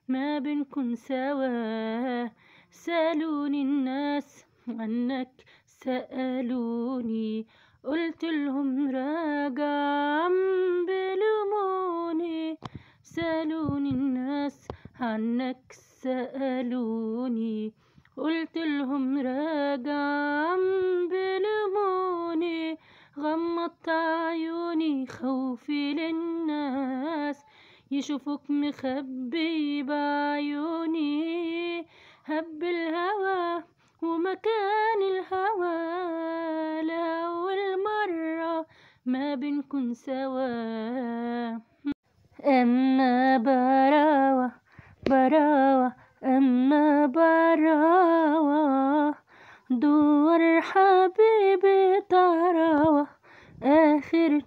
ما بنكون سوا سألوني الناس عنك سألوني قلت لهم راجع بلوموني سألوني الناس عنك سألوني قلت لهم راجع بلوموني غمضت عيوني خوفي للناس يشوفوك مخبي بعيوني هب الهوى ومكان الهوى لأول مرة ما بنكون سوا أما براوة براوة أما براوة دور حبيبي تراوة آخر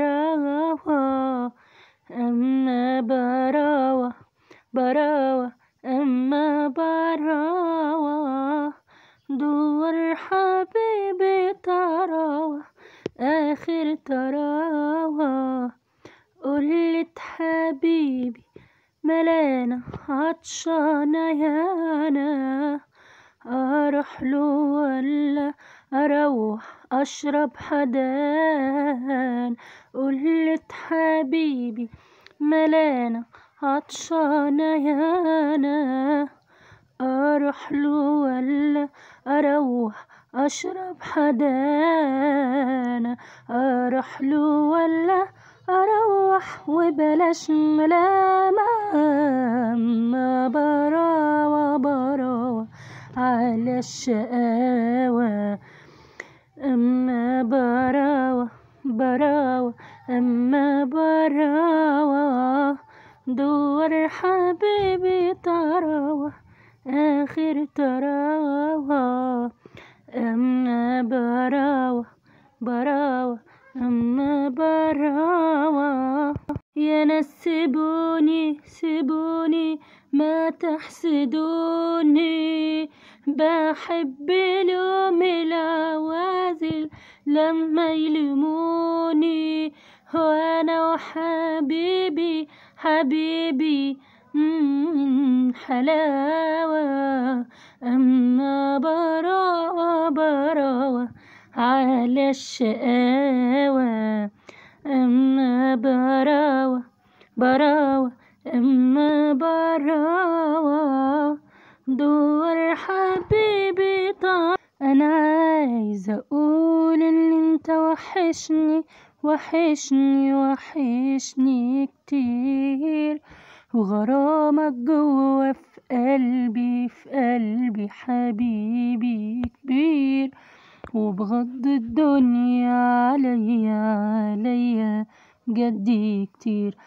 تراوة أما براوة براوة أما براوة دور حبيبي تراوة آخر تراوة قلت حبيبي ملانا عطشانة يانا أروح له ولا أروح أشرب حدان قلت حبيبي ملانا عطشانة يانا أروح له ولا أروح أشرب حدانا أروح له ولا أروح وبلاش ملامة أما براوة براوة على الشقاوة أما براوة براوة أما براوة دور حبيبي تراوة آخر تراوة أما براوة براوة أما براوة يا ناس سيبوني سيبوني ما تحسدوني بحب لوم العوازل لما يلموني وانا وحبيبي حبيبي من حلاوة أما براوة براوة على الشقاوة أما براوة براوة أما براوة دور حبيبي طال أنا عايزة أقول إن أنت وحشني وحشني وحشني كتير وغرامك جوا في قلبي في قلبي حبيبي كبير وبغض الدنيا عليا عليا جدي كتير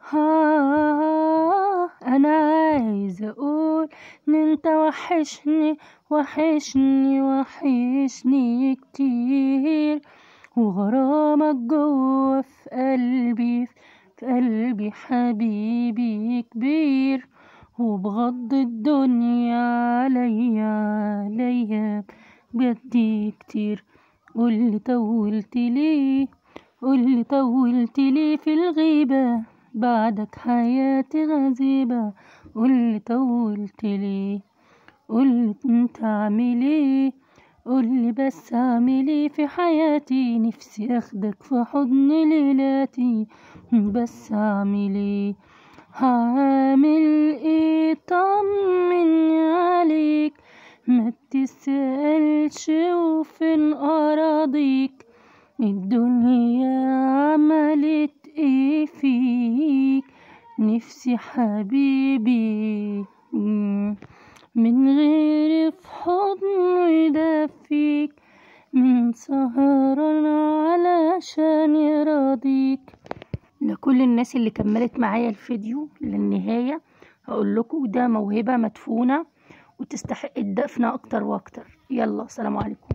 ها انا عايزه اقول ان انت وحشني وحشني وحشني كتير وغرامك جوا في قلبي في قلبي حبيبي كبير وبغض الدنيا عليا عليا بجد كتير قولي طولت ليه قولي طولت ليه في الغيبة بعدك حياتي غزيبة قولي طولت ليه قولي انت اعمل ايه قولي بس اعمل ايه في حياتي نفسي اخدك في حضن ليلاتي بس اعمل ايه هعمل ايه طمني عليك ما بتسألش وفين أراضيك الدنيا عملت ايه فيك نفسي حبيبي من غير في حضن يدفيك من سهران علشان يراضيك لكل الناس اللي كملت معايا الفيديو للنهاية هقول لكم ده موهبة مدفونة وتستحق الدفن أكتر وأكتر يلا سلام عليكم